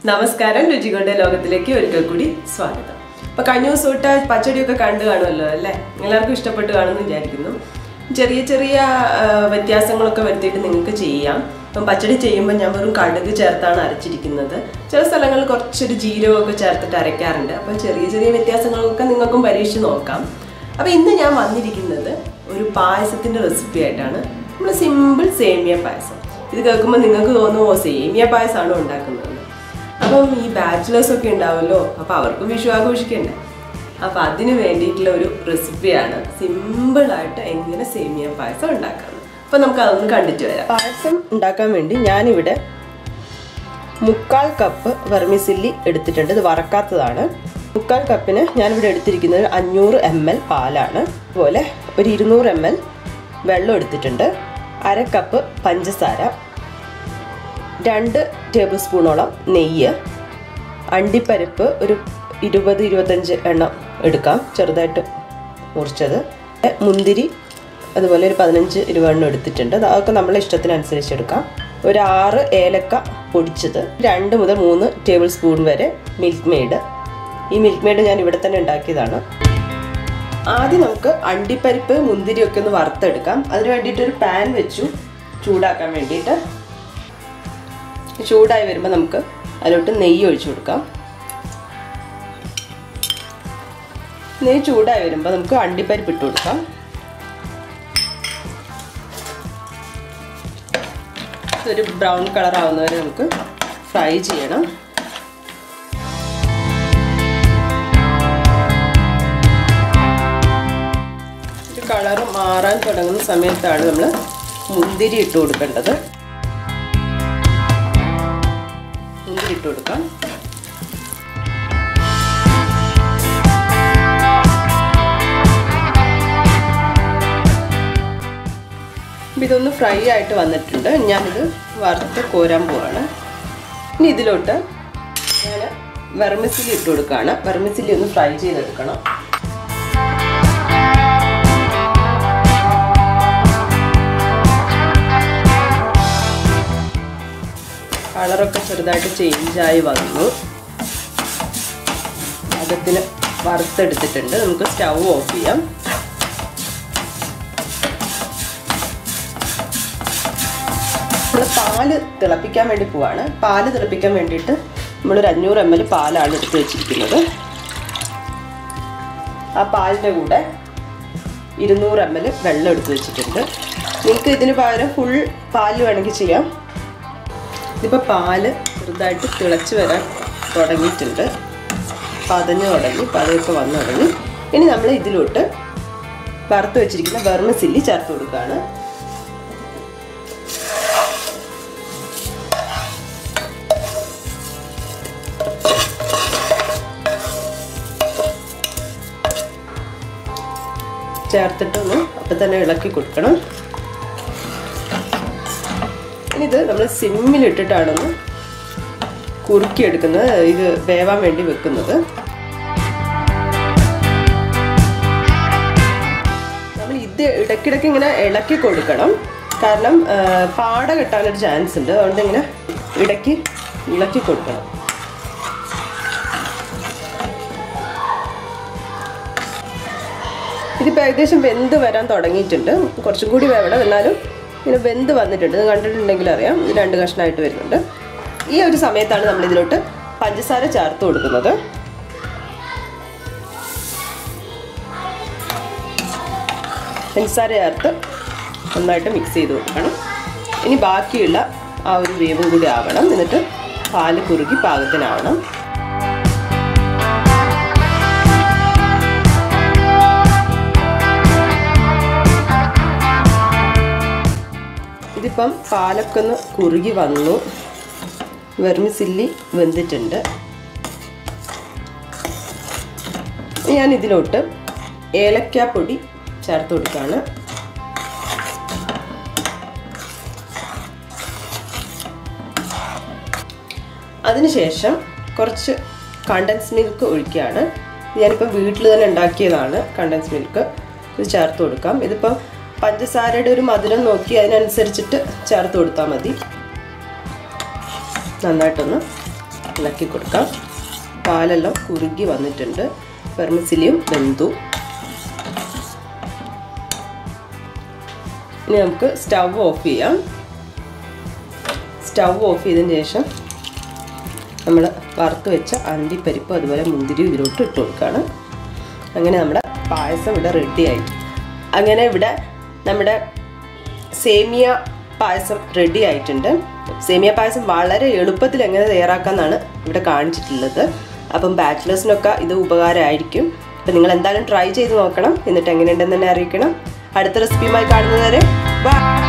നമസ്കാരം രുചികളുടെ ലോകത്തിലേക്ക് ഒരിക്കൽ കൂടി സ്വാഗതം അപ്പൊ കഴിഞ്ഞ ദിവസം തൊട്ട് പച്ചടിയൊക്കെ കണ്ടു കാണുമല്ലോ അല്ലേ എല്ലാവർക്കും ഇഷ്ടപ്പെട്ട് കാണുമെന്ന് വിചാരിക്കുന്നു ചെറിയ ചെറിയ ആ, വ്യത്യാസങ്ങളൊക്കെ വരുത്തിയിട്ട് നിങ്ങൾക്ക് ചെയ്യാം ഇപ്പം പച്ചടി ചെയ്യുമ്പോൾ ഞാൻ വെറും കടുക് ചേർത്താണ് അരച്ചിരിക്കുന്നത് ചില സ്ഥലങ്ങളിൽ കുറച്ചൊരു ജീരകമൊക്കെ ചേർത്തിട്ട് അരയ്ക്കാറുണ്ട് അപ്പം ചെറിയ ചെറിയ വ്യത്യാസങ്ങളൊക്കെ നിങ്ങൾക്കും പരീക്ഷിച്ച് നോക്കാം അപ്പം ഇന്ന് ഞാൻ വന്നിരിക്കുന്നത് ഒരു പായസത്തിൻ്റെ റെസിപ്പി ആയിട്ടാണ് നമ്മൾ സിമ്പിൾ സേമിയ പായസം ഇത് കേൾക്കുമ്പോൾ നിങ്ങൾക്ക് തോന്നുമോ സേമിയ പായസമാണോ ഉണ്ടാക്കുന്നത് അപ്പം ഈ ബാച്ചിലേഴ്സ് ഒക്കെ ഉണ്ടാവുമല്ലോ അപ്പം അവർക്കും വിഷു ആഘോഷിക്കണ്ടേ അപ്പം അതിന് വേണ്ടിയിട്ടുള്ള ഒരു റെസിപ്പിയാണ് സിമ്പിളായിട്ട് എങ്ങനെ സേമിയ പായസം ഉണ്ടാക്കാമെന്ന് അപ്പം നമുക്ക് അതൊന്ന് കണ്ടിട്ട് വരാം പായസം ഉണ്ടാക്കാൻ വേണ്ടി ഞാനിവിടെ മുക്കാൽ കപ്പ് വെർമിസില്ലി എടുത്തിട്ടുണ്ട് ഇത് വറക്കാത്തതാണ് മുക്കാൽ കപ്പിന് ഞാനിവിടെ എടുത്തിരിക്കുന്നത് അഞ്ഞൂറ് എം എൽ പാലാണ് അതുപോലെ ഒരു ഇരുന്നൂറ് എം എൽ വെള്ളം എടുത്തിട്ടുണ്ട് അര കപ്പ് പഞ്ചസാര രണ്ട് ടേബിൾ സ്പൂണോളം നെയ്യ് അണ്ടിപ്പരിപ്പ് ഒരു ഇരുപത് ഇരുപത്തഞ്ച് എണ്ണം എടുക്കാം ചെറുതായിട്ട് മുറിച്ചത് മുന്തിരി അതുപോലെ ഒരു പതിനഞ്ച് ഇരുപതെണ്ണം എടുത്തിട്ടുണ്ട് അത് അതൊക്കെ നമ്മളെ ഇഷ്ടത്തിനനുസരിച്ച് എടുക്കാം ഒരു ആറ് ഏലക്ക പൊടിച്ചത് രണ്ട് മുതൽ മൂന്ന് ടേബിൾ സ്പൂൺ വരെ മിൽക്ക് മെയ്ഡ് ഈ മിൽക്ക് മെയ്ഡ് ഞാൻ ഇവിടെ തന്നെ ഉണ്ടാക്കിയതാണ് ആദ്യം നമുക്ക് അണ്ടിപ്പരിപ്പ് മുന്തിരിയൊക്കെ ഒന്ന് വറുത്തെടുക്കാം അതിന് വേണ്ടിയിട്ട് ഒരു പാൻ വെച്ചു ചൂടാക്കാൻ വേണ്ടിയിട്ട് ചൂടായി വരുമ്പോൾ നമുക്ക് അതിലോട്ട് നെയ്യ് ഒഴിച്ചു കൊടുക്കാം നെയ്യ് ചൂടായി വരുമ്പോൾ നമുക്ക് അണ്ടിപ്പരിപ്പ് ഇട്ട് കൊടുക്കാം ഇതൊരു ബ്രൗൺ കളർ ആവുന്നവരെ നമുക്ക് ഫ്രൈ ചെയ്യണം ഒരു കളർ മാറാൻ തുടങ്ങുന്ന സമയത്താണ് നമ്മൾ മുന്തിരി ഇട്ട് കൊടുക്കേണ്ടത് മുന്തിരി ഇട്ട് കൊടുക്കാം അപ്പം ഇതൊന്ന് ഫ്രൈ ആയിട്ട് വന്നിട്ടുണ്ട് ഞാനിത് വറുത്ത് കോരാൻ പോവാണ് ഇനി ഇതിലോട്ട് ഞാൻ വെർമിസിലി ഇട്ട് കൊടുക്കുകയാണ് വെർമിസിലി ഒന്ന് ഫ്രൈ ചെയ്തെടുക്കണം കളറൊക്കെ ചെറുതായിട്ട് ചേഞ്ചായി വന്നു പാകത്തിന് വറുത്തെടുത്തിട്ടുണ്ട് നമുക്ക് സ്റ്റൗ ഓഫ് ചെയ്യാം നമ്മൾ പാല് തിളപ്പിക്കാൻ വേണ്ടി പോവാണ് പാല് തിളപ്പിക്കാൻ വേണ്ടിയിട്ട് നമ്മളൊരു അഞ്ഞൂറ് എം എൽ പാലാണ് എടുത്ത് വെച്ചിരിക്കുന്നത് ആ പാലിൻ്റെ കൂടെ ഇരുന്നൂറ് എം എൽ വെള്ളം എടുത്ത് വെച്ചിട്ടുണ്ട് നിങ്ങൾക്ക് ഇതിന് പകരം ഫുൾ പാല് വേണമെങ്കിൽ ചെയ്യാം ഇതിപ്പോൾ പാല് ചെറുതായിട്ട് തിളച്ച് വരാൻ തുടങ്ങിയിട്ടുണ്ട് പതഞ്ഞ് തുടങ്ങി പതയൊക്കെ വന്നു തുടങ്ങി ഇനി നമ്മൾ ഇതിലോട്ട് വറുത്ത് വെച്ചിരിക്കുന്ന വെർമസില്ലി ചേർത്ത് കൊടുക്കുകയാണ് ചേർത്തിട്ടൊന്ന് അപ്പം തന്നെ ഇളക്കി കൊടുക്കണം ഇനി ഇത് നമ്മൾ സിമ്മിലിട്ടിട്ടാണൊന്ന് കുറുക്കിയെടുക്കുന്നത് ഇത് വേവാൻ വേണ്ടി വെക്കുന്നത് നമ്മൾ ഇത് ഇടയ്ക്കിടയ്ക്ക് ഇങ്ങനെ ഇളക്കി കൊടുക്കണം കാരണം പാട കിട്ടാനൊരു ചാൻസ് ഉണ്ട് അതുകൊണ്ട് ഇങ്ങനെ ഇടയ്ക്ക് ഇളക്കി കൊടുക്കണം ഇതിപ്പോൾ ഏകദേശം വെന്ത് വരാൻ തുടങ്ങിയിട്ടുണ്ട് കുറച്ചും കൂടി വേവണം എന്നാലും ഇങ്ങനെ വെന്ത് വന്നിട്ടുണ്ട് ഇത് കണ്ടിട്ടുണ്ടെങ്കിൽ അറിയാം ഇത് രണ്ട് കഷ്ണമായിട്ട് വരുന്നുണ്ട് ഈ ഒരു സമയത്താണ് നമ്മൾ ഇതിലോട്ട് പഞ്ചസാര ചേർത്ത് കൊടുക്കുന്നത് പഞ്ചസാര ചേർത്ത് നന്നായിട്ട് മിക്സ് ചെയ്ത് കൊടുക്കണം ഇനി ബാക്കിയുള്ള ആ ഒരു വേവും കൂടി ആവണം എന്നിട്ട് പാല് കുറുകി പാകത്തിനാവണം ഇതിപ്പം പാലൊക്കെ ഒന്ന് കുറുകി വന്നു വെർമിസില്ലി വെന്തിട്ടുണ്ട് ഞാൻ ഇതിലോട്ട് ഏലക്കാപ്പൊടി ചേർത്ത് കൊടുക്കുകയാണ് അതിനുശേഷം കുറച്ച് കണ്ടൻസ് മിൽക്ക് ഒഴിക്കുകയാണ് ഞാനിപ്പോൾ വീട്ടിൽ തന്നെ ഉണ്ടാക്കിയതാണ് കണ്ടൻസ് മിൽക്ക് ഇത് ചേർത്ത് കൊടുക്കാം ഇതിപ്പം പഞ്ചസാരയുടെ ഒരു മധുരം നോക്കി അതിനനുസരിച്ചിട്ട് ചേർത്ത് കൊടുത്താൽ മതി നന്നായിട്ടൊന്ന് ഇളക്കി കൊടുക്കാം പാലെല്ലാം കുറുകി വന്നിട്ടുണ്ട് വെർമിസിലിയും വെന്തു ഇനി നമുക്ക് സ്റ്റവ് ഓഫ് ചെയ്യാം സ്റ്റവ് ഓഫ് ചെയ്തതിന് ശേഷം നമ്മൾ വറുത്ത് വെച്ച അണ്ടിപ്പരിപ്പ് അതുപോലെ മുന്തിരി ഇതിലോട്ട് ഇട്ട് കൊടുക്കുകയാണ് അങ്ങനെ നമ്മുടെ പായസം ഇവിടെ റെഡിയായി അങ്ങനെ ഇവിടെ നമ്മുടെ സേമിയ പായസം റെഡി ആയിട്ടുണ്ട് സേമിയ പായസം വളരെ എളുപ്പത്തിൽ എങ്ങനെ തയ്യാറാക്കാമെന്നാണ് ഇവിടെ കാണിച്ചിട്ടുള്ളത് അപ്പം ബാച്ചിലേഴ്സിനൊക്കെ ഇത് ഉപകാരമായിരിക്കും അപ്പം നിങ്ങൾ എന്തായാലും ട്രൈ ചെയ്ത് നോക്കണം എന്നിട്ട് എങ്ങനെയുണ്ടെന്ന് തന്നെ അറിയിക്കണം അടുത്ത റെസിപ്പിയുമായി കാണുന്നതുവരെ ബൈ